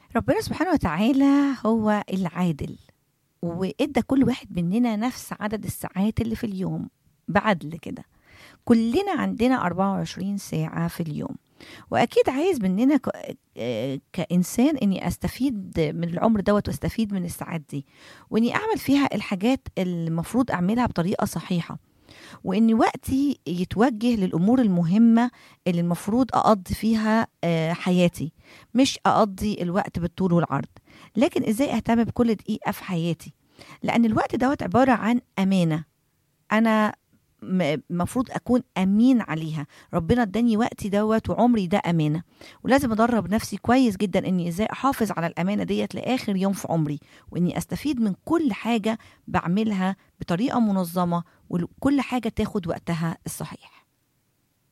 ربنا سبحانه وتعالى هو العادل وادى كل واحد مننا نفس عدد الساعات اللي في اليوم بعدل كده كلنا عندنا 24 ساعة في اليوم وأكيد عايز مننا ك- آه، كإنسان إني أستفيد من العمر دوت وأستفيد من الساعات دي وإني أعمل فيها الحاجات اللي المفروض أعملها بطريقة صحيحة وإن وقتي يتوجه للأمور المهمة اللي المفروض أقضي فيها آه، حياتي مش أقضي الوقت بالطول والعرض لكن إزاي أهتم بكل دقيقة في حياتي لأن الوقت دوت عبارة عن أمانة أنا المفروض اكون امين عليها ربنا اداني وقتي دوت وعمري ده امانه ولازم ادرب نفسي كويس جدا اني ازاي احافظ على الامانه ديت لاخر يوم في عمري واني استفيد من كل حاجه بعملها بطريقه منظمه وكل حاجه تاخد وقتها الصحيح